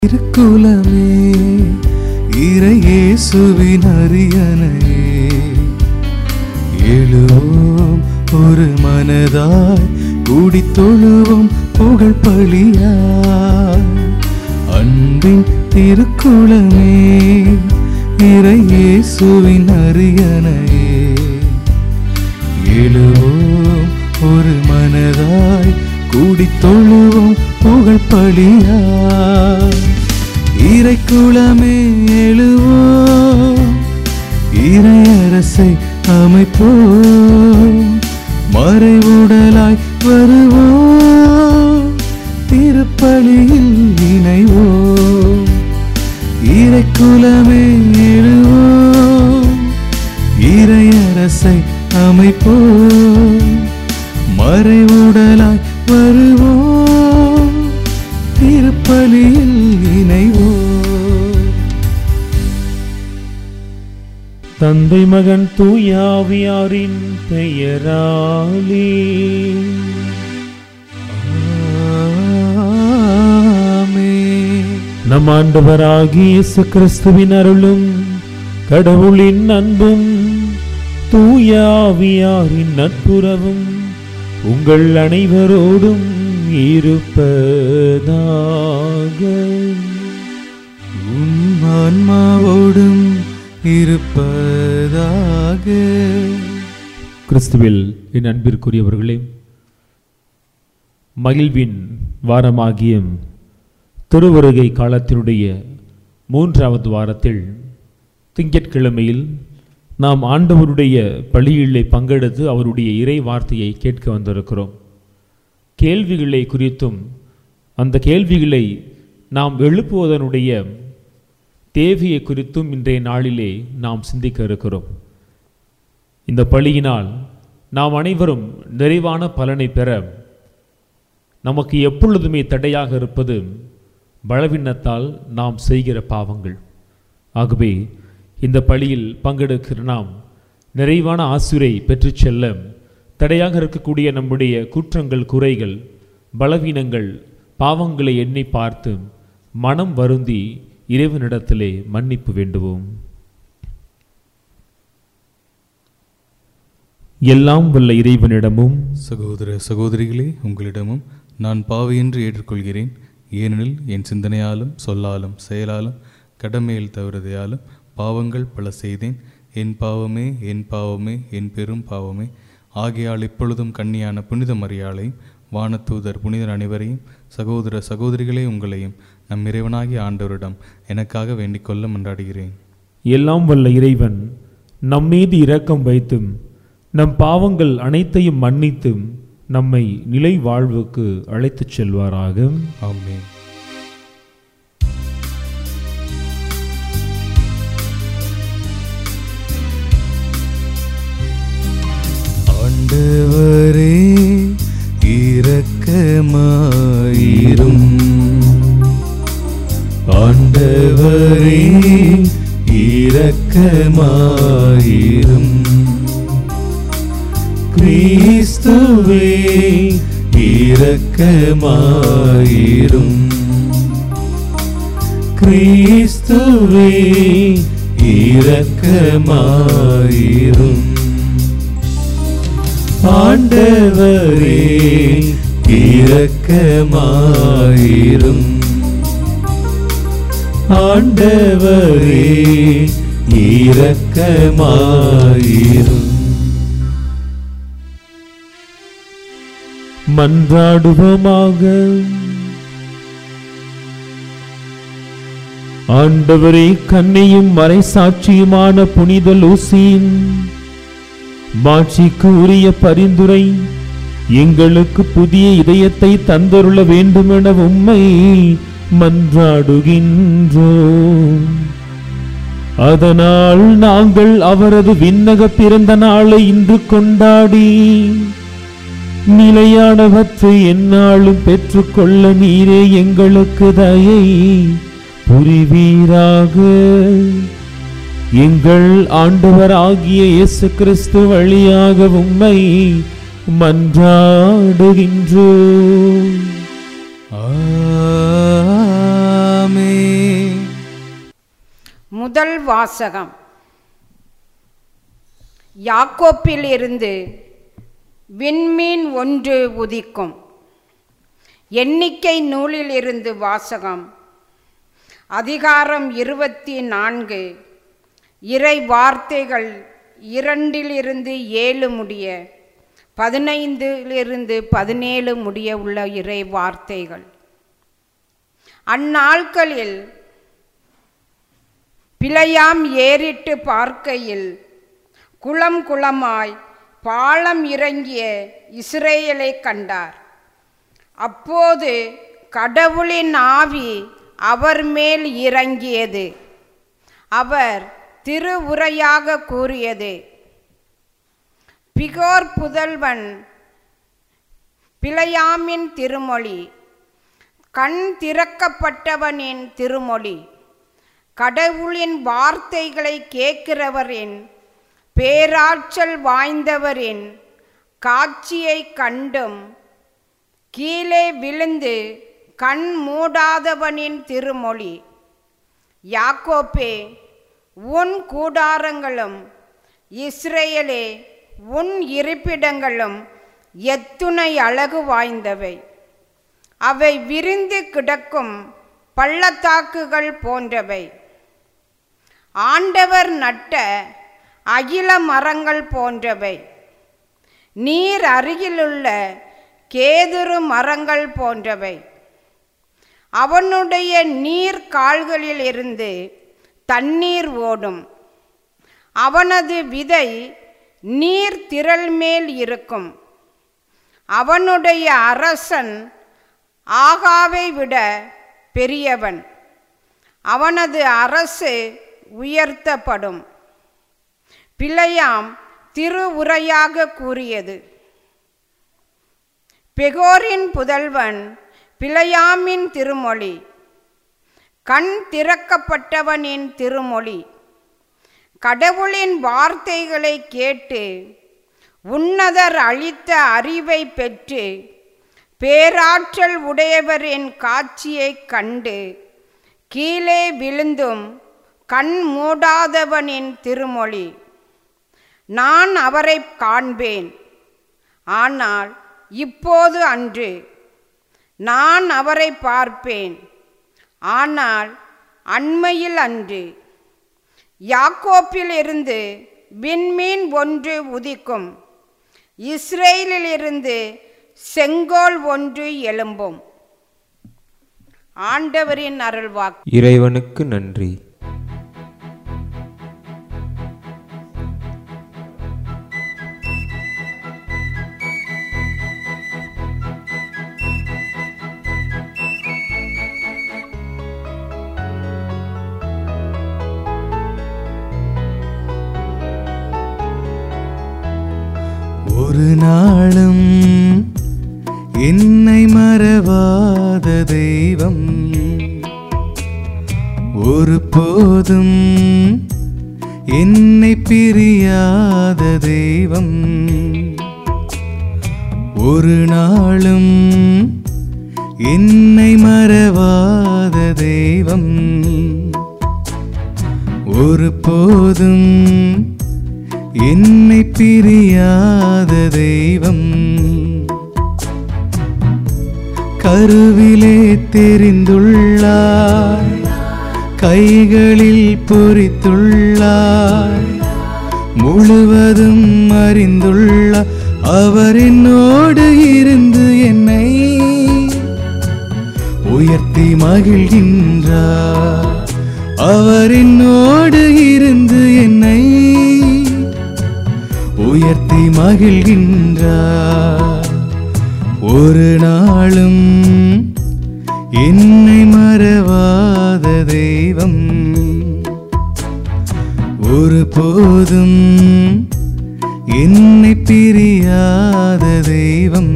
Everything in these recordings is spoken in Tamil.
திருக்குலமே இறையேசுவின் அரியணையே எழுவோம் ஒரு மனதாய் கூடித் தொழுவோம் புகழ் பழியாய் அன்பின் திருக்குலமே இறையேசுவின் அரியணையே எழுவோம் ஒரு மனதாய் கூடித் தொழுவோம் புகழ் பழியாய் இறைக்குலமே எழுவோம் இறையரசை அமைப்போம் மறைவுடலாய் வருவோம் திருப்பலியில் இணைவோம் இறைக்குலமே எழுவோம் இறையரசை அமைப்போம் மறைவுடலாய் வருவோம் திருப்பலியில் இணைவோம் தந்தை மகன் தூயாவியாரின் பெயராலே ஆமென். நம் ஆண்டவராகிய இயேசு கிறிஸ்துவின் அருளும் கடவுளின் அன்பும் தூயாவியாரின் நட்புறவும் உங்கள் அனைவரோடும் இருப்பதாக உம் ஆன்மாவோடும் இருப்பதாக கிறிஸ்துவில் என் அன்பிற்குரியவர்களே மகிழ்வின் வாரமாகிய திருவருகை காலத்தினுடைய மூன்றாவது வாரத்தில் திங்கட்கிழமையில் நாம் ஆண்டவருடைய பலியிலே பங்கெடுத்து அவருடைய இறை வார்த்தையை கேட்க வந்திருக்கிறோம் கேள்விகளை குறித்தும் அந்த கேள்விகளை நாம் எழுப்புவதனுடைய தேவையை குறித்தும் இன்றைய நாளிலே நாம் சிந்திக்க இருக்கிறோம் இந்த பலியினால் நாம் அனைவரும் நிறைவான பலனை பெற நமக்கு எப்பொழுதுமே தடையாக இருப்பது பலவீனத்தால் நாம் செய்கிற பாவங்கள் ஆகவே இந்த பலியில் பங்கெடுக்கிற நாம் நிறைவான ஆசிரை பெற்றுச் செல்ல தடையாக இருக்கக்கூடிய நம்முடைய குற்றங்கள் குறைகள் பலவீனங்கள் பாவங்களை எண்ணி பார்த்து மனம் வருந்தி இறைவனிடத்திலே மன்னிப்பு வேண்டுவோம் எல்லாம் வல்ல இறைவனிடமும் சகோதர சகோதரிகளே உங்களிடமும் நான் பாவியென்று ஏற்றுக்கொள்கிறேன் ஏனெனில் என் சிந்தனையாலும் சொல்லாலும் செயலாலும் கடமையில் தவறுதையாலும் பாவங்கள் பல செய்தேன் என் பாவமே என் பாவமே என் பெரும் பாவமே ஆகையால் இப்பொழுதும் கன்னியான புனித மரியாளையும் வானதூதர் புனிதர் அனைவரையும் சகோதர சகோதரிகளே உங்களையும் நம் இறைவனாகிய ஆண்டவரிடம் எனக்காக வேண்டிக் கொள்ள மன்றாடுகிறேன் எல்லாம் வல்ல இறைவன் நம்மீது இரக்கம் வைத்தும் நம் பாவங்கள் அனைத்தையும் மன்னித்தும் நம்மை நிலை வாழ்வுக்கு அழைத்துச் செல்வாராக ஆமென் ஆண்டவரே இரக்கமாயிரும் ஆண்டவரே இரக்கமாயிரும் கிறிஸ்துவே இரக்கமாயிரும் கிறிஸ்துவே இரக்கமாயிரும் ஆண்டவரே இரக்கமாயிரும் ஆண்டவரே இரக்கமாயிரும் மன்றாடுவோமாக ஆண்டவரே கண்ணையும் மறைசாட்சியுமான புனித லூசியின் மாட்சிக்கு உரிய பரிந்துரை எங்களுக்கு புதிய இதயத்தை தந்தருள வேண்டுமென உம்மை மன்றாடுகின்றோம் அதனால் நாங்கள் அவரது விண்ணக பிறந்த நாளை இன்று கொண்டாடி நிலையானவற்றை எந்நாளும் பெற்றுக்கொள்ள நீரே எங்களுக்கு தயை புரிவீராக எங்கள் ஆண்டவராகிய இயேசு கிறிஸ்து வழியாக உம்மை மன்றாடுகின்றோம் ஆமென் முதல் வாசகம் யாக்கோப்பில் இருந்து விண்மீன் ஒன்று உதிக்கும் எண்ணிக்கை நூலில் இருந்து வாசகம் அதிகாரம் இருபத்தி நான்கு இறை வார்த்தைகள் இரண்டிலிருந்து ஏழு முடிய பதினைந்திலிருந்து பதினேழு முடிய உள்ள இறை வார்த்தைகள் அந்நாட்களில் பிழையாம் ஏறிட்டு பார்க்கையில் குளம் குளமாய் பாலம் இறங்கிய இஸ்ரேலை கண்டார் அப்போது கடவுளின் ஆவி அவர் மேல் இறங்கியது அவர் திருவுரையாக கூறியது பிகோர் புதல்வன் பிழையாமின் திருமொழி கண் திறக்கப்பட்டவனின் திருமொழி கடவுளின் வார்த்தைகளை கேட்கிறவரின் பேராற்றல் வாய்ந்தவரின் காட்சியை கண்டும் கீழே விழுந்து கண் மூடாதவனின் திருமொழி யாக்கோப்பே உன் கூடாரங்களும் இஸ்ரேலே உன் இருப்பிடங்களும் எத்துணை அழகு வாய்ந்தவை அவை விரிந்து கிடக்கும் பள்ளத்தாக்குகள் போன்றவை ஆண்டவர் நட்ட அகில மரங்கள் போன்றவை நீர் அருகிலுள்ள கேதுரு மரங்கள் போன்றவை அவனுடைய நீர் கால்களில் இருந்து தண்ணீர் ஓடும் அவனது விதை நீர் திரள் மேல் இருக்கும் அவனுடைய அரசன் ஆகாவை விட பெரியவன் அவனது அரசு உயர்த்தப்படும் பிழையாம் திருவுரையாக கூறியது பெகோரின் புதல்வன் பிழையாமின் திருமொழி கண் திறக்கப்பட்டவனின் திருமொழி கடவுளின் வார்த்தைகளை கேட்டு உன்னதர் அளித்த அறிவை பெற்று பேராற்றல் உடையவரின் காட்சியைக் கண்டு கீழே விழுந்தும் கண் மூடாதவனின் திருமொழி நான் அவரை காண்பேன் ஆனால் இப்போது அன்று நான் அவரை பார்ப்பேன் ஆனால் அண்மையில் அன்று யாக்கோப்பில் இருந்து விண்மீன் ஒன்று உதிக்கும் இஸ்ரேலிலிருந்து செங்கோல் ஒன்று எழும்பும் ஆண்டவரின் அருள்வாக்கு இறைவனுக்கு நன்றி ஒரு நாளும் என்னை மறவாத தெய்வம் ஒரு போதும் என்னை பிரியாத தெய்வம் ஒரு நாளும் என்னை மறவாத தெய்வம் ஒரு போதும் என்னை பிரியாத தெய்வம் கருவிலே தெரிந்துள்ளார் கைகளில் பொறித்துள்ளார் முழுவதும் அறிந்துள்ளார் அவர் என்னோடு இருந்து என்னை உயர்த்தி மகிழ்கின்றார் அவர் என்னோடு இருந்து என்னை உயர்த்தி மகிழ்கின்றார் ஒரு நாளும் என்னை மறவாத தெய்வம் ஒரு போதும் என்னை பிரியாத தெய்வம்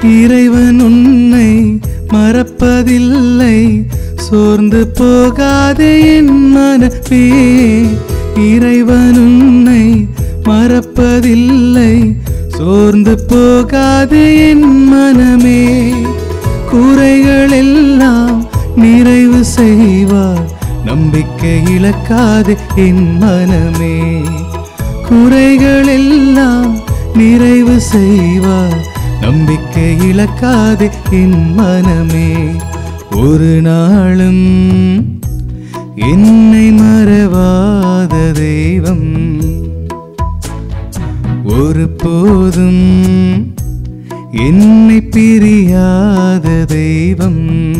இறைவன் உன்னை மறப்பதில்லை சோர்ந்து போகாதே என் மனமே இறைவன் உன்னை மறப்பதில்லை சோர்ந்து போகாதே என் மனமே குறைகள் எல்லாம் நிறைவு செய்வார் நம்பிக்கை இழக்காதே என் மனமே குறைகள் எல்லாம் நிறைவு செய்வார் நம்பிக்கை இழக்காதே என் மனமே ஒரு நாளும் என்னை மறவாத தெய்வம் ஒரு போதும் என்னை பிரியாத தெய்வம்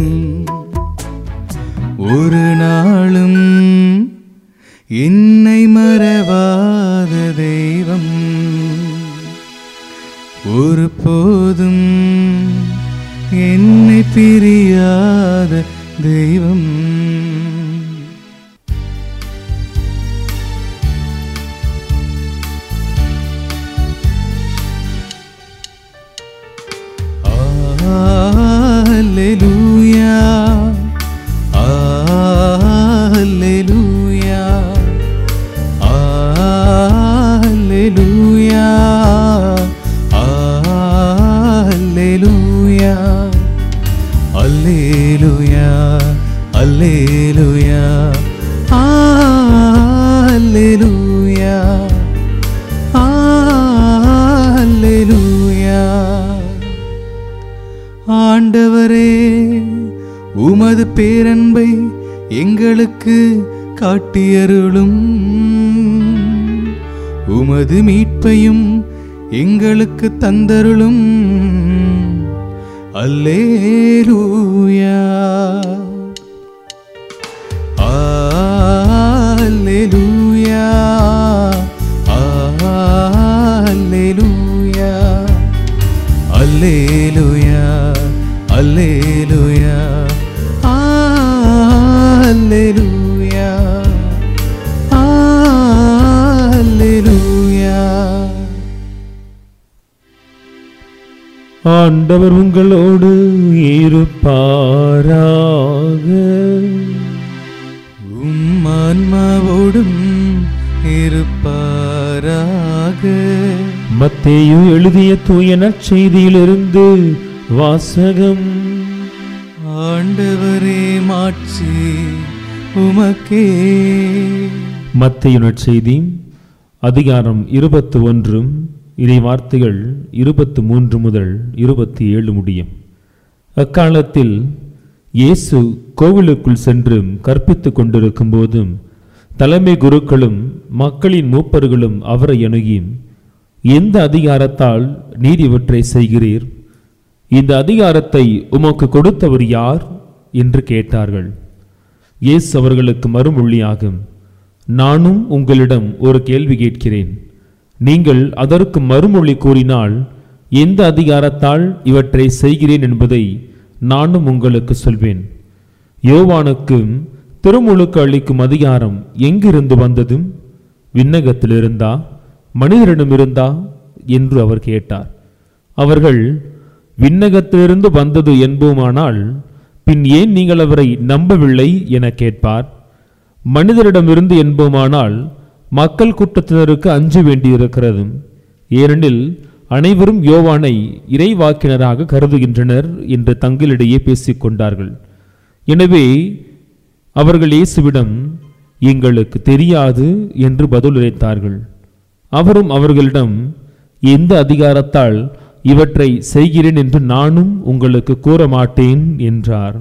ஒரு நாளும் என்னை மறவாத தெய்வம் ஒரு போதும் என்னை பிரியாத தெய்வம் Alleluia. Alleluia. Alleluia. Alleluia. Alleluia. Alleluia. Alleluia. Alleluia. ஆண்டவரே உமது பேரன்பை எங்களுக்கு காட்டியருளும் உமது மீட்பையும் எங்களுக்கு தந்தருளும் அல்லேலூயா அல்லேலூயா அல்லேலூயா அல்லேலூயா அல்லேலூயா அல்லேலூயா அல்லேலூயா ஆண்டவர் உங்களோடு இருப்பாராக உம் ஆன்மாவோடும் இருப்பாராக மத்தேயு எழுதிய தூய நற்செய்தியிலிருந்து வாசகம் ஆண்டவரே மாட்சி உமக்கே மத்தேயு நற்செய்தி அதிகாரம் இருபத்து ஒன்று இறை வார்த்தைகள் இருபத்து மூன்று முதல் இருபத்தி ஏழு முடியும் அக்காலத்தில் இயேசு கோவிலுக்குள் சென்று கற்பித்துக் கொண்டிருக்கும் போதும் தலைமை குருக்களும் மக்களின் மூப்பர்களும் அவரை அணுகி எந்த அதிகாரத்தால் நீர் இவற்றை செய்கிறீர் இந்த அதிகாரத்தை உமக்கு கொடுத்தவர் யார் என்று கேட்டார்கள் இயேசு அவர்களுக்கு மறுமொழியாகும் நானும் உங்களிடம் ஒரு கேள்வி கேட்கிறேன் நீங்கள் அதற்கு மறுமொழி கூறினால் எந்த அதிகாரத்தால் இவற்றை செய்கிறேன் என்பதை நானும் உங்களுக்கு சொல்வேன் யோவானுக்கு திருமுழுக்கு அளிக்கும் அதிகாரம் எங்கிருந்து வந்தது விண்ணகத்திலிருந்தா மனிதரிடமிருந்தா என்று அவர் கேட்டார் அவர்கள் விண்ணகத்திலிருந்து வந்தது என்போமானால் பின் ஏன் நீங்கள் அவரை நம்பவில்லை என கேட்பார் மனிதரிடமிருந்து என்போமானால் மக்கள் கூட்டத்தினருக்கு அஞ்ச வேண்டியிருக்கிறது ஏனெனில் அனைவரும் யோவானை இறைவாக்கினராக கருதுகின்றனர் என்று தங்களிடையே பேசிக் கொண்டார்கள் எனவே அவர்கள் இயேசுவிடம் எங்களுக்கு தெரியாது என்று பதிலுரைத்தார்கள் அவரும் அவர்களிடம் எந்த அதிகாரத்தால் இவற்றை செய்கிறேன் என்று நானும் உங்களுக்கு கூற மாட்டேன் என்றார்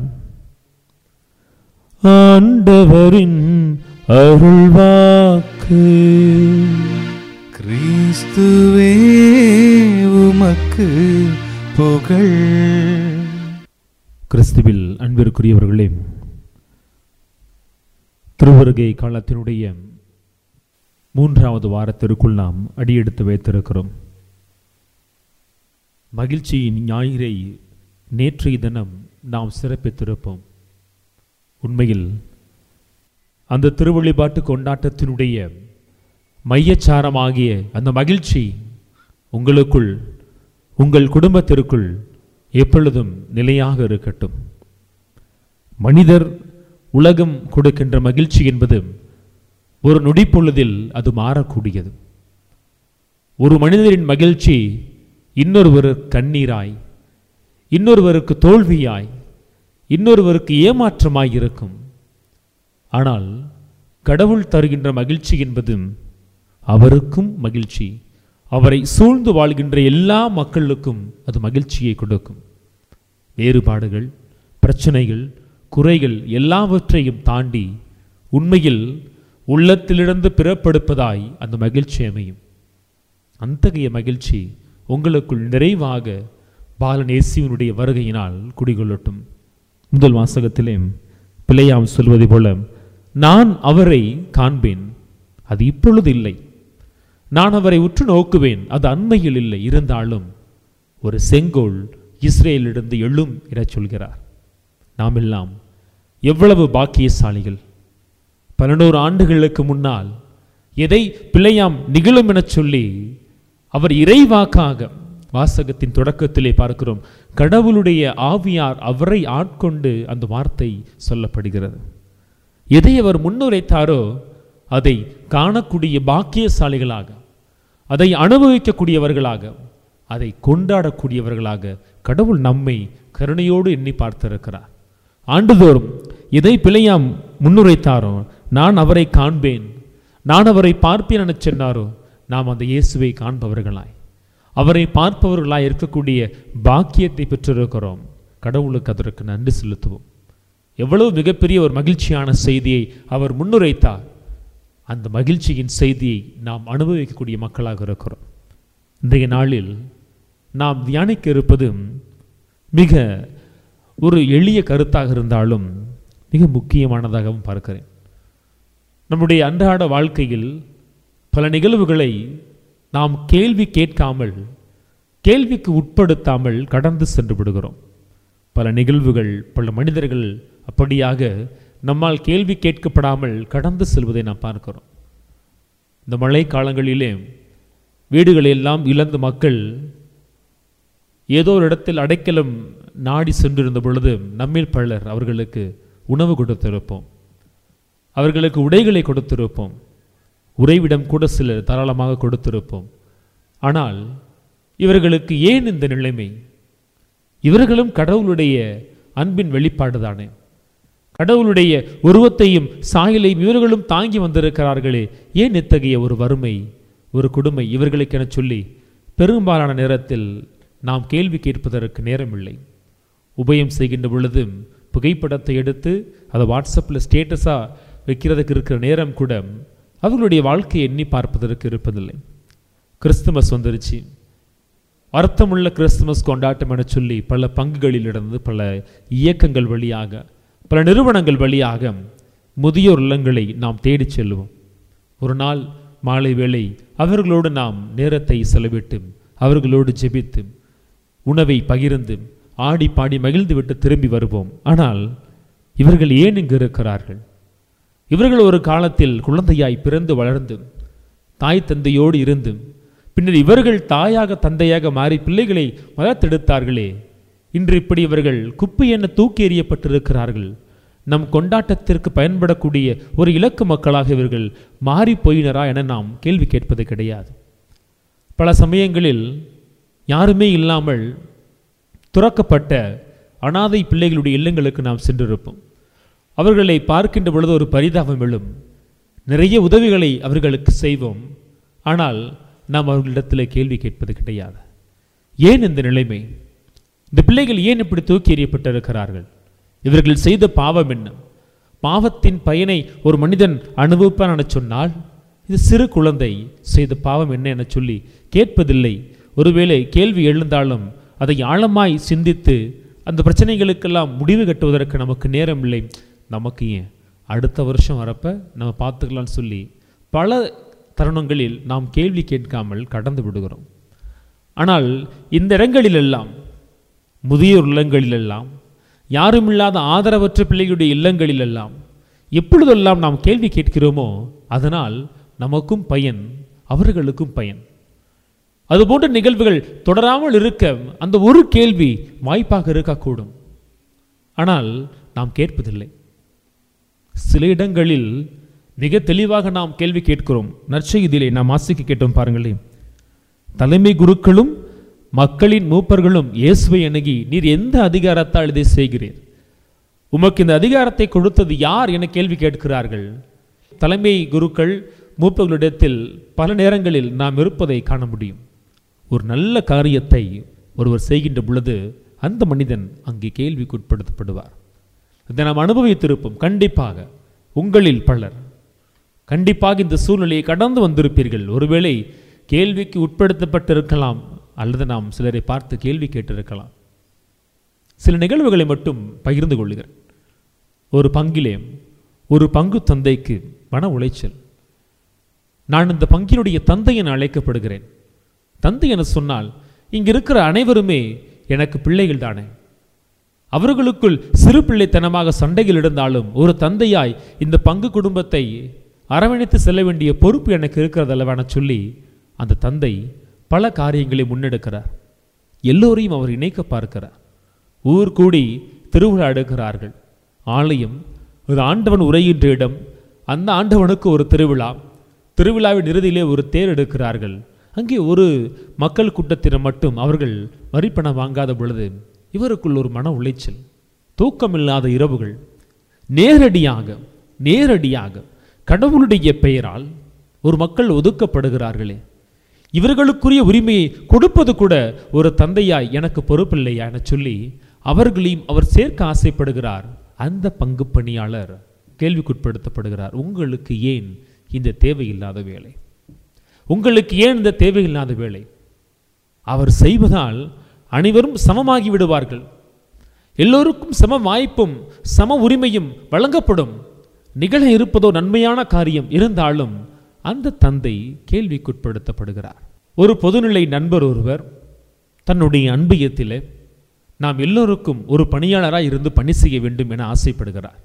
ஆண்டவரின் அருள்வாக்கு கிறிஸ்துவே உமக்கு புகழ் கிறிஸ்துவில் அன்பிற்குரியவர்களே திருவருகை காலத்தினுடைய மூன்றாவது வாரத்திற்குள் நாம் அடியெடுத்து வைத்திருக்கிறோம் மகிழ்ச்சியின் ஞாயிறை நேற்றைய தினம் நாம் சிறப்பித்திருப்போம் உண்மையில் அந்த திருவழிபாட்டு கொண்டாட்டத்தினுடைய மையச்சாரமாகிய அந்த மகிழ்ச்சி உங்களுக்குள் உங்கள் குடும்பத்திற்குள் எப்பொழுதும் நிலையாக இருக்கட்டும் மனிதர் உலகம் கொடுக்கின்ற மகிழ்ச்சி என்பது ஒரு நொடிப்பொழுதில் அது மாறக்கூடியது ஒரு மனிதரின் மகிழ்ச்சி இன்னொருவர் கண்ணீராய் இன்னொருவருக்கு தோல்வியாய் இன்னொருவருக்கு ஏமாற்றமாய் இருக்கும் ஆனால் கடவுள் தருகின்ற மகிழ்ச்சி என்பது அவருக்கும் மகிழ்ச்சி அவரை சூழ்ந்து வாழ்கின்ற எல்லா மக்களுக்கும் அது மகிழ்ச்சியை கொடுக்கும் வேறுபாடுகள் பிரச்சனைகள் குறைகள் எல்லாவற்றையும் தாண்டி உண்மையில் உள்ளத்திலிருந்து பிறப்படுப்பதாய் அந்த மகிழ்ச்சி அமையும் அத்தகைய மகிழ்ச்சி உங்களுக்குள் நிறைவாக பாலநேசிவனுடைய வருகையினால் குடிகொள்ளட்டும் முதல் வாசகத்திலே பிள்ளையாம் சொல்வதை போல நான் அவரை காண்பேன் அது இப்பொழுது இல்லை நான் அவரை உற்று நோக்குவேன் அது அண்மையில் இல்லை இருந்தாலும் ஒரு செங்கோல் இஸ்ரேலிலிருந்து எழும் எனச் சொல்கிறார் நாம் எல்லாம் எவ்வளவு பாக்கியசாலிகள் பலநூறு ஆண்டுகளுக்கு முன்னால் எதை பிள்ளையாம் நிகழும் எனச் சொல்லி அவர் இறைவாக்காக வாசகத்தின் தொடக்கத்திலே பார்க்கிறோம் கடவுளுடைய ஆவியார் அவரை ஆட்கொண்டு அந்த வார்த்தை சொல்லப்படுகிறது எதை அவர் முன்னுரைத்தாரோ அதை காணக்கூடிய பாக்கியசாலிகளாக அதை அனுபவிக்கக்கூடியவர்களாக அதை கொண்டாடக்கூடியவர்களாக கடவுள் நம்மை கருணையோடு எண்ணி பார்த்திருக்கிறார் ஆண்டுதோறும் எதை பிழையாம் முன்னுரைத்தாரோ நான் அவரை காண்பேன் நான் அவரை பார்ப்பேன் என சொன்னாரோ நாம் அந்த இயேசுவை காண்பவர்களாய் அவரை பார்ப்பவர்களாய் இருக்கக்கூடிய பாக்கியத்தை பெற்றிருக்கிறோம் கடவுளுக்கு அதற்கு நன்றி செலுத்துவோம் எவ்வளவு மிகப்பெரிய ஒரு மகிழ்ச்சியான செய்தியை அவர் முன்னுரைத்தார் அந்த மகிழ்ச்சியின் செய்தியை நாம் அனுபவிக்கக்கூடிய மக்களாக இருக்கிறோம் இன்றைய நாளில் நாம் தியானிக்க இருப்பது மிக ஒரு எளிய கருத்தாக இருந்தாலும் மிக முக்கியமானதாகவும் பார்க்கிறேன் நம்முடைய அன்றாட வாழ்க்கையில் பல நிகழ்வுகளை நாம் கேள்வி கேட்காமல் கேள்விக்கு உட்படுத்தாமல் கடந்து சென்று விடுகிறோம் பல நிகழ்வுகள் பல மனிதர்கள் அப்படியாக நம்மால் கேள்வி கேட்கப்படாமல் கடந்து செல்வதை நாம் பார்க்கிறோம் இந்த மழை காலங்களிலே வீடுகளெல்லாம் இழந்த மக்கள் ஏதோ ஒரு இடத்தில் அடைக்கலம் நாடி சென்றிருந்த பொழுது நம்மில் பலர் அவர்களுக்கு உணவு கொடுத்திருப்போம் அவர்களுக்கு உடைகளை கொடுத்திருப்போம் உறைவிடம் கூட சிலர் தாராளமாக கொடுத்திருப்போம் ஆனால் இவர்களுக்கு ஏன் இந்த நிலைமை இவர்களும் கடவுளுடைய அன்பின் வெளிப்பாடு தானே கடவுளுடைய உருவத்தையும் சாயலையும் இவர்களும் தாங்கி வந்திருக்கிறார்களே ஏன் இத்தகைய ஒரு வறுமை ஒரு கொடுமை இவர்களுக்கென சொல்லி பெரும்பாலான நேரத்தில் நாம் கேள்வி கேட்பதற்கு நேரமில்லை உபயம் செய்கின்ற பொழுது புகைப்படத்தை எடுத்து அதை வாட்ஸ்அப்பில் ஸ்டேட்டஸாக வைக்கிறதுக்கு இருக்கிற நேரம் கூட அவர்களுடைய வாழ்க்கையை எண்ணி பார்ப்பதற்கு இருப்பதில்லை கிறிஸ்துமஸ் வந்துருச்சு அர்த்தமுள்ள கிறிஸ்துமஸ் கொண்டாட்டம் என சொல்லி பல பங்குகளிலிருந்து பல இயக்கங்கள் வழியாக பல நிறுவனங்கள் வழியாக முதியோர் இல்லங்களை நாம் தேடிச் செல்வோம் ஒரு நாள் மாலை வேளை அவர்களோடு நாம் நேரத்தை செலவிட்டு அவர்களோடு ஜெபித்து உணவை பகிர்ந்து ஆடி பாடி மகிழ்ந்து விட்டு திரும்பி வருவோம் ஆனால் இவர்கள் ஏன் இங்கு இருக்கிறார்கள் இவர்கள் ஒரு காலத்தில் குழந்தையாய் பிறந்து வளர்ந்து தாய் தந்தையோடு இருந்து பின்னர் இவர்கள் தாயாக தந்தையாக மாறி பிள்ளைகளை வளர்த்தெடுத்தார்களே இன்று இப்படி இவர்கள் குப்பை என தூக்கி எறியப்பட்டிருக்கிறார்கள் நம் கொண்டாட்டத்திற்கு பயன்படக்கூடிய ஒரு இலக்கு மக்களாக இவர்கள் மாறி போயினரா என நாம் கேள்வி கேட்பது கிடையாது பல சமயங்களில் யாருமே இல்லாமல் துறக்கப்பட்ட அனாதை பிள்ளைகளுடைய இல்லங்களுக்கு நாம் சென்றிருப்போம் அவர்களை பார்க்கின்ற பொழுது ஒரு பரிதாபம் எழும் நிறைய உதவிகளை அவர்களுக்கு செய்வோம் ஆனால் நாம் அவர்களிடத்தில் கேள்வி கேட்பது கிடையாது ஏன் இந்த நிலைமை இந்த பிள்ளைகள் ஏன் இப்படி தூக்கி எறியப்பட்டிருக்கிறார்கள் இவர்கள் செய்த பாவம் என்ன பாவத்தின் பயனை ஒரு மனிதன் அனுபவிப்பான் என சொன்னால் இது சிறு குழந்தை செய்த பாவம் என்ன என சொல்லி கேட்பதில்லை ஒருவேளை கேள்வி எழுந்தாலும் அதை ஆழமாய் சிந்தித்து அந்த பிரச்சனைகளுக்கெல்லாம் முடிவு கட்டுவதற்கு நமக்கு நேரம் இல்லை நமக்கு ஏன் அடுத்த வருஷம் வரப்ப நம்ம பார்த்துக்கலாம்னு சொல்லி பல தருணங்களில் நாம் கேள்வி கேட்காமல் கடந்து விடுகிறோம் ஆனால் இந்த இடங்களிலெல்லாம் முதியோர் இல்லங்களிலெல்லாம் யாருமில்லாத ஆதரவற்ற பிள்ளைகளுடைய இல்லங்களிலெல்லாம் எப்பொழுதெல்லாம் நாம் கேள்வி கேட்கிறோமோ அதனால் நமக்கும் பயன் அவர்களுக்கும் பயன் அதுபோன்ற நிகழ்வுகள் தொடராமல் இருக்க அந்த ஒரு கேள்வி வாய்ப்பாக இருக்கக்கூடும் ஆனால் நாம் கேட்பதில்லை சில இடங்களில் மிக தெளிவாக நாம் கேள்வி கேட்கிறோம் நற்செய்தியிலே நாம் வாசிக்க கேட்டோம் பாருங்களேன் தலைமை குருக்களும் மக்களின் மூப்பர்களும் இயேசுவை அணுகி நீர் எந்த அதிகாரத்தால் இதை செய்கிறீர் உமக்கு இந்த அதிகாரத்தை கொடுத்தது யார் என கேள்வி கேட்கிறார்கள் தலைமை குருக்கள் மூப்பர்களிடத்தில் பல நேரங்களில் நாம் இருப்பதை காண முடியும் ஒரு நல்ல காரியத்தை ஒருவர் செய்கின்ற பொழுது அந்த மனிதன் அங்கே கேள்விக்குட்படுத்தப்படுவார் இதை நாம் அனுபவித்திருப்போம் கண்டிப்பாக உங்களில் பலர் கண்டிப்பாக இந்த சூழ்நிலையை கடந்து வந்திருப்பீர்கள் ஒருவேளை கேள்விக்கு உட்படுத்தப்பட்டிருக்கலாம் அல்லது நாம் சிலரை பார்த்து கேள்வி கேட்டிருக்கலாம் சில நிகழ்வுகளை மட்டும் பகிர்ந்து கொள்ளுகிறேன் ஒரு பங்கிலே ஒரு பங்கு தந்தைக்கு மன உளைச்சல் நான் இந்த பங்கினுடைய தந்தை என அழைக்கப்படுகிறேன் தந்தை என சொன்னால் இங்கு இருக்கிற அனைவருமே எனக்கு பிள்ளைகள் தானே அவர்களுக்குள் சிறு பிள்ளைத்தனமாக சண்டைகள் இருந்தாலும் ஒரு தந்தையாய் இந்த பங்கு குடும்பத்தை அரவணைத்து செல்ல வேண்டிய பொறுப்பு எனக்கு இருக்கிறதல்லவான சொல்லி அந்த தந்தை பல காரியங்களை முன்னெடுக்கிறார் எல்லோரையும் அவர் இணைக்க பார்க்கிறார் ஊர் கூடி திருவிழா எடுக்கிறார்கள் ஆலயம் ஒரு ஆண்டவன் உரைகின்ற இடம் அந்த ஆண்டவனுக்கு ஒரு திருவிழா திருவிழாவின் இறுதியிலே ஒரு தேர் எடுக்கிறார்கள் அங்கே ஒரு மக்கள் கூட்டத்தினர் மட்டும் அவர்கள் வரிப்பணம் வாங்காத பொழுது இவருக்குள் ஒரு மன உளைச்சல் தூக்கமில்லாத இரவுகள் நேரடியாக நேரடியாக கடவுளுடைய பெயரால் ஒரு மக்கள் ஒதுக்கப்படுகிறார்களே இவர்களுக்குரிய உரிமையை கொடுப்பது கூட ஒரு தந்தையாய் எனக்கு பொறுப்பில்லையா என சொல்லி அவர்களையும் அவர் சேர்க்க ஆசைப்படுகிறார் அந்த பங்கு பணியாளர் கேள்விக்குட்படுத்தப்படுகிறார் உங்களுக்கு ஏன் இந்த தேவையில்லாத வேலை உங்களுக்கு ஏன் இந்த தேவையில்லாத வேலை அவர் செய்வதால் அனைவரும் சமமாகி விடுவார்கள் எல்லோருக்கும் சம வாய்ப்பும் சம உரிமையும் வழங்கப்படும் நிகழ இருப்பதோ நன்மையான காரியம் இருந்தாலும் அந்த தந்தை கேள்விக்குட்படுத்தப்படுகிறார் ஒரு பொதுநிலை நண்பர் ஒருவர் தன்னுடைய அன்பியத்திலே நாம் எல்லோருக்கும் ஒரு பணியாளராக இருந்து பணி செய்ய வேண்டும் என ஆசைப்படுகிறார்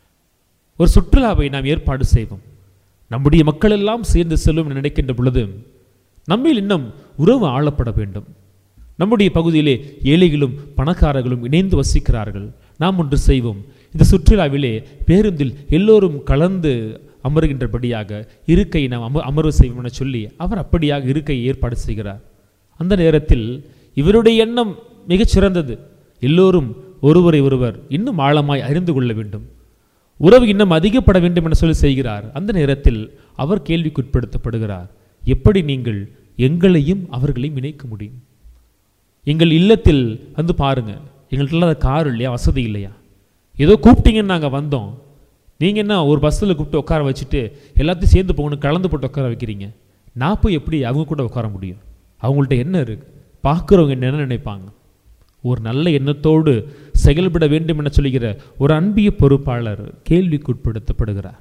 ஒரு சுற்றுலாவை நாம் ஏற்பாடு செய்வோம் நம்முடைய மக்கள் எல்லாம் சேர்ந்து செல்லும் என நினைக்கின்ற பொழுது நம்மில் இன்னும் உறவு ஆளப்பட வேண்டும் நம்முடைய பகுதியிலே ஏழைகளும் பணக்காரர்களும் இணைந்து வசிக்கிறார்கள் நாம் ஒன்று செய்வோம் இந்த சுற்றுலாவிலே பேருந்தில் எல்லோரும் கலந்து அமருகின்றபடியாக இருக்கை நாம் அம அமர்வு செய்வோம் என சொல்லி அவர் அப்படியாக இருக்கையை ஏற்பாடு செய்கிறார் அந்த நேரத்தில் இவருடைய எண்ணம் மிகச் சிறந்தது எல்லோரும் ஒருவரை ஒருவர் இன்னும் ஆழமாய் அறிந்து கொள்ள வேண்டும் உறவு இன்னும் அதிகப்பட வேண்டும் என சொல்லி செய்கிறார் அந்த நேரத்தில் அவர் கேள்விக்குட்படுத்தப்படுகிறார் எப்படி நீங்கள் எங்களையும் அவர்களையும் இணைக்க முடியும் எங்கள் இல்லத்தில் வந்து பாருங்க எங்கள்கிட்ட இல்லாத கார் இல்லையா வசதி இல்லையா ஏதோ கூப்பிட்டீங்கன்னு நாங்கள் வந்தோம் நீங்கள் என்ன ஒரு பஸ்ஸில் கூப்பிட்டு உட்கார வச்சுட்டு எல்லாத்தையும் சேர்ந்து போகணும் கலந்து போட்டு உட்கார வைக்கிறீங்க நான் போய் எப்படி அவங்க கூட உட்கார முடியும் அவங்கள்ட்ட என்ன இருக்கு பார்க்குறவங்க என்ன நினைப்பாங்க ஒரு நல்ல எண்ணத்தோடு செயல்பட வேண்டும் என சொல்லுகிற ஒரு அன்பிய பொறுப்பாளர் கேள்விக்குட்படுத்தப்படுகிறார்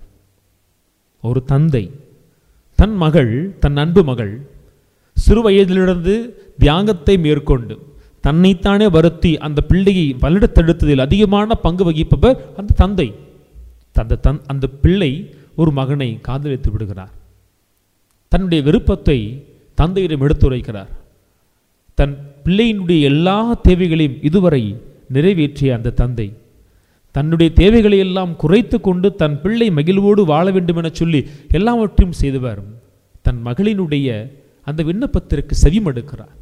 ஒரு தந்தை தன் மகள் தன் அன்பு மகள் சிறு வயதிலிருந்து தியாகத்தை மேற்கொண்டு தன்னைத்தானே வருத்தி அந்த பிள்ளையை வலிடத்தெடுத்ததில் அதிகமான பங்கு வகிப்பவர் அந்த தந்தை அந்த தன் அந்த பிள்ளை ஒரு மகனை காதலித்து விடுகிறார் தன்னுடைய விருப்பத்தை தந்தையிடம் எடுத்துரைக்கிறார் தன் பிள்ளையினுடைய எல்லா தேவைகளையும் இதுவரை நிறைவேற்றிய அந்த தந்தை தன்னுடைய தேவைகளை எல்லாம் குறைத்து கொண்டு தன் பிள்ளை மகிழ்வோடு வாழ வேண்டும் என சொல்லி எல்லாவற்றையும் செய்தவர் தன் மகளினுடைய அந்த விண்ணப்பத்திற்கு செவிமடுக்கிறார்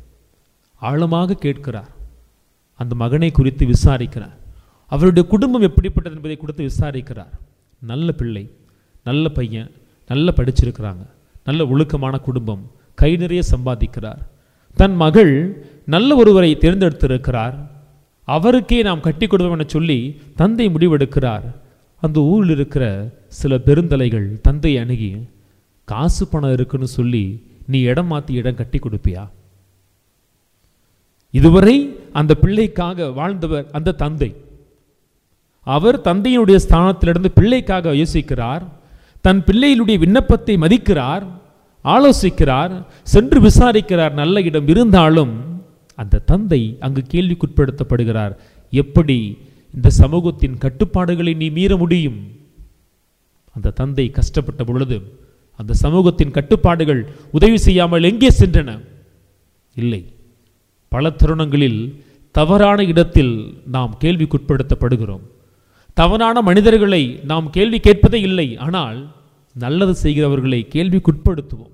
ஆழமாக கேட்கிறார் அந்த மகனை குறித்து விசாரிக்கிறார் அவருடைய குடும்பம் எப்படிப்பட்டது என்பதை குறித்து விசாரிக்கிறார் நல்ல பிள்ளை நல்ல பையன் நல்ல படிச்சிருக்கிறாங்க நல்ல ஒழுக்கமான குடும்பம் கை நிறைய சம்பாதிக்கிறார் தன் மகள் நல்ல ஒருவரை தேர்ந்தெடுத்திருக்கிறார் அவருக்கே நாம் கட்டி கொடுப்போம் என சொல்லி தந்தை முடிவெடுக்கிறார் அந்த ஊரில் இருக்கிற சில பெருந்தலைகள் தந்தை அணுகி காசு பணம் இருக்குன்னு சொல்லி நீ இடம் மாற்றி இடம் கட்டி கொடுப்பியா இதுவரை அந்த பிள்ளைக்காக வாழ்ந்தவர் அந்த தந்தை அவர் தந்தையினுடைய ஸ்தானத்திலிருந்து பிள்ளைக்காக யோசிக்கிறார் தன் பிள்ளையினுடைய விண்ணப்பத்தை மதிக்கிறார் ஆலோசிக்கிறார் சென்று விசாரிக்கிறார் நல்ல இடம் இருந்தாலும் அந்த தந்தை அங்கு கேள்விக்குட்படுத்தப்படுகிறார் எப்படி இந்த சமூகத்தின் கட்டுப்பாடுகளை நீ மீற முடியும் அந்த தந்தை கஷ்டப்பட்ட பொழுது அந்த சமூகத்தின் கட்டுப்பாடுகள் உதவி செய்யாமல் எங்கே சென்றன இல்லை பல தருணங்களில் தவறான இடத்தில் நாம் கேள்விக்குட்படுத்தப்படுகிறோம் தவறான மனிதர்களை நாம் கேள்வி கேட்பதே இல்லை ஆனால் நல்லது செய்கிறவர்களை கேள்விக்குட்படுத்துவோம்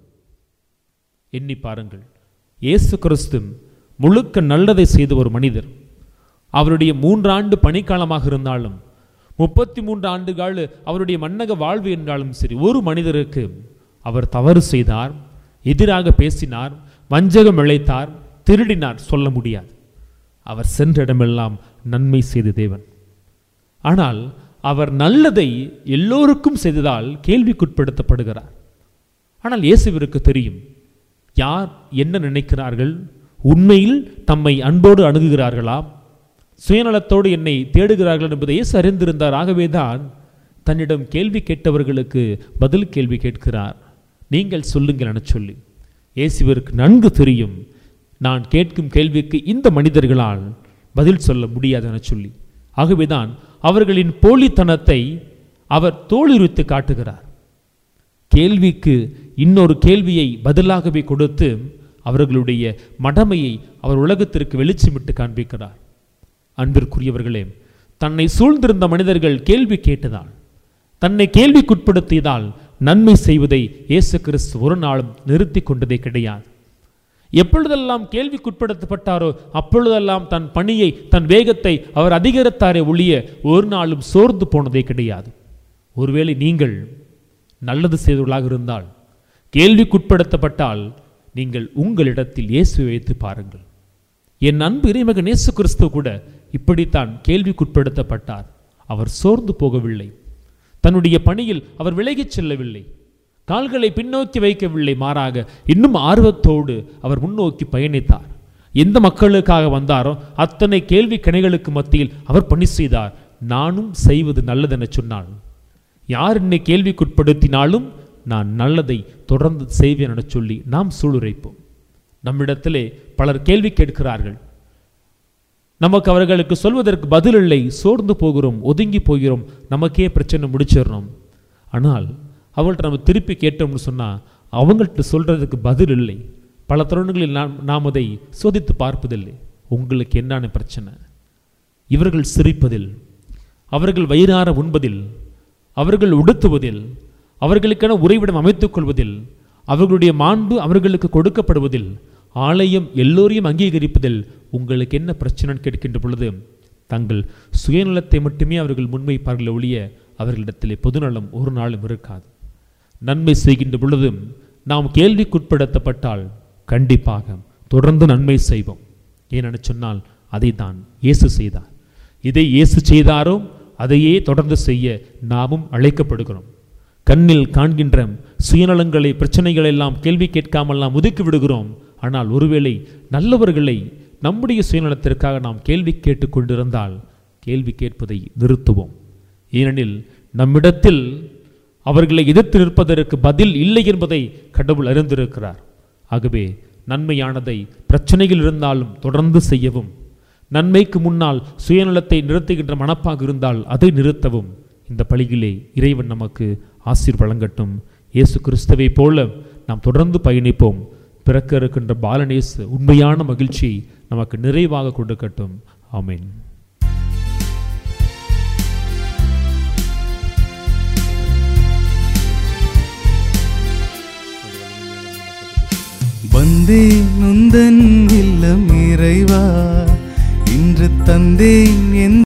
எண்ணி பாருங்கள் இயேசு கிறிஸ்து முழுக்க நல்லதை செய்த ஒரு மனிதர் அவருடைய மூன்றாண்டு பணிக்காலமாக இருந்தாலும் முப்பத்தி மூன்று ஆண்டுகள் அவருடைய மன்னக வாழ்வு என்றாலும் சரி ஒரு மனிதருக்கு அவர் தவறு செய்தார் எதிராக பேசினார் வஞ்சகம் இழைத்தார் திருடினார் சொல்ல முடியாது அவர் சென்ற இடமெல்லாம் நன்மை செய்த தேவன் ஆனால் அவர் நல்லதை எல்லோருக்கும் செய்ததால் கேள்விக்குட்படுத்தப்படுகிறார் ஆனால் இயேசுவிற்கு தெரியும் யார் என்ன நினைக்கிறார்கள் உண்மையில் தம்மை அன்போடு அணுகுகிறார்களா சுயநலத்தோடு என்னை தேடுகிறார்கள் என்பதை இயேசு அறிந்திருந்தார் ஆகவேதான் தன்னிடம் கேள்வி கேட்டவர்களுக்கு பதில் கேள்வி கேட்கிறார் நீங்கள் சொல்லுங்கள் என சொல்லி இயேசுவிற்கு நன்கு தெரியும் நான் கேட்கும் கேள்விக்கு இந்த மனிதர்களால் பதில் சொல்ல முடியாது என சொல்லி ஆகவேதான் அவர்களின் போலித்தனத்தை அவர் தோலுரித்து காட்டுகிறார் கேள்விக்கு இன்னொரு கேள்வியை பதிலாகவே கொடுத்து அவர்களுடைய மடமையை அவர் உலகத்திற்கு வெளிச்சமிட்டு காண்பிக்கிறார் அன்பிற்குரியவர்களே தன்னை சூழ்ந்திருந்த மனிதர்கள் கேள்வி கேட்டதால் தன்னை கேள்விக்குட்படுத்தியதால் நன்மை செய்வதை இயேசு கிறிஸ்து ஒரு நாளும் நிறுத்தி கொண்டதே கிடையாது எப்பொழுதெல்லாம் கேள்விக்குட்படுத்தப்பட்டாரோ அப்பொழுதெல்லாம் தன் பணியை தன் வேகத்தை அவர் அதிகரித்தாரே ஒழிய ஒரு நாளும் சோர்ந்து போனதே கிடையாது ஒருவேளை நீங்கள் நல்லது செய்தவர்களாக இருந்தால் கேள்விக்குட்படுத்தப்பட்டால் நீங்கள் உங்களிடத்தில் இயேசுவை வைத்து பாருங்கள் என் அன்பு இறைமகன் இயேசு கிறிஸ்து கூட இப்படித்தான் கேள்விக்குட்படுத்தப்பட்டார் அவர் சோர்ந்து போகவில்லை தன்னுடைய பணியில் அவர் விலகிச் செல்லவில்லை கால்களை பின்னோக்கி வைக்கவில்லை மாறாக இன்னும் ஆர்வத்தோடு அவர் முன்னோக்கி பயணித்தார் எந்த மக்களுக்காக வந்தாரோ அத்தனை கேள்வி கணைகளுக்கு மத்தியில் அவர் பணி செய்தார் நானும் செய்வது நல்லதென சொன்னாள் யார் என்னை கேள்விக்குட்படுத்தினாலும் நான் நல்லதை தொடர்ந்து செய்வேன் என சொல்லி நாம் சூளுரைப்போம் நம்மிடத்திலே பலர் கேள்வி கேட்கிறார்கள் நமக்கு அவர்களுக்கு சொல்வதற்கு பதில் இல்லை சோர்ந்து போகிறோம் ஒதுங்கி போகிறோம் நமக்கே பிரச்சனை முடிச்சிடணும் ஆனால் அவங்கள்ட்ட நம்ம திருப்பி கேட்டோம்னு சொன்னால் அவங்கள்ட்ட சொல்கிறதுக்கு பதில் இல்லை பல தருணங்களில் நாம் நாம் அதை சோதித்து பார்ப்பதில்லை உங்களுக்கு என்னென்ன பிரச்சனை இவர்கள் சிரிப்பதில் அவர்கள் வயிறார உண்பதில் அவர்கள் உடுத்துவதில் அவர்களுக்கென உறைவிடம் அமைத்துக் கொள்வதில் அவர்களுடைய மாண்பு அவர்களுக்கு கொடுக்கப்படுவதில் ஆலயம் எல்லோரையும் அங்கீகரிப்பதில் உங்களுக்கு என்ன பிரச்சனைன்னு கேட்கின்ற பொழுது தங்கள் சுயநலத்தை மட்டுமே அவர்கள் முன்வைப்பார்கள் ஒழிய அவர்களிடத்திலே பொதுநலம் ஒரு நாளும் இருக்காது நன்மை செய்கின்ற பொழுது நாம் கேள்விக்குட்படுத்தப்பட்டால் கண்டிப்பாக தொடர்ந்து நன்மை செய்வோம் ஏனென சொன்னால் அதை தான் இயேசு செய்தார் இதை இயேசு செய்தாரோ அதையே தொடர்ந்து செய்ய நாமும் அழைக்கப்படுகிறோம் கண்ணில் காண்கின்ற சுயநலங்களை பிரச்சனைகளை எல்லாம் கேள்வி கேட்காமல் நாம் ஒதுக்கி விடுகிறோம் ஆனால் ஒருவேளை நல்லவர்களை நம்முடைய சுயநலத்திற்காக நாம் கேள்வி கேட்டுக் கொண்டிருந்தால் கேள்வி கேட்பதை நிறுத்துவோம் ஏனெனில் நம்மிடத்தில் அவர்களை எதிர்த்து நிற்பதற்கு பதில் இல்லை என்பதை கடவுள் அறிந்திருக்கிறார் ஆகவே நன்மையானதை பிரச்சனைகள் இருந்தாலும் தொடர்ந்து செய்யவும் நன்மைக்கு முன்னால் சுயநலத்தை நிறுத்துகின்ற மனப்பாக இருந்தால் அதை நிறுத்தவும் இந்த பழியிலே இறைவன் நமக்கு ஆசீர் வழங்கட்டும் இயேசு கிறிஸ்துவை போல நாம் தொடர்ந்து பயணிப்போம் பிறக்க இருக்கின்ற பாலனேசு உண்மையான மகிழ்ச்சியை நமக்கு நிறைவாக கொடுக்கட்டும் ஆமென் வந்தேன் உந்தன் இல்லம் இறைவா இன்று தந்தேன் என்